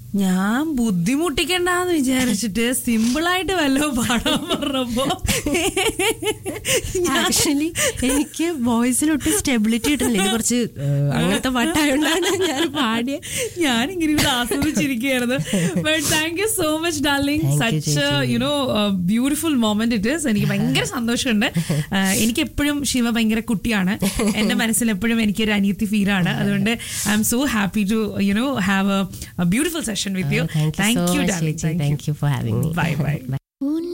ഞാൻ ബുദ്ധിമുട്ടിക്കണ്ടെന്ന് വിചാരിച്ചിട്ട് സിമ്പിളായിട്ട് വല്ലതും പാടാൻ പറഞ്ഞപ്പോ ആക്ച്വലി എനിക്ക് വോയിസിലൊട്ട് സ്റ്റെബിലിറ്റി കിട്ടുന്നില്ല ഇത് കുറച്ച് ഏഹ്, അങ്ങനത്തെ പാട്ടായോണ്ടാണ് ഞാൻ പാടിയ ഞാനിങ്ങനെ ഇവിടെ ആസ്വദിച്ചിരിക്കുകയായിരുന്നു but thank you so much darling Thank you, such you know beautiful moment it is എനിക്ക് ഭയങ്കര സന്തോഷമുണ്ട് Uh, എനിക്ക് എപ്പോഴും ശിവ ഭയങ്കര കുട്ടിയാണ് എന്റെ മനസ്സിൽ എപ്പോഴും എനിക്കൊരു അനിയത്തി ഫീലാണ് അതുകൊണ്ട് I am so happy to you know have a beautiful session with you thank you thank so you much darling thank you for having me bye bye Un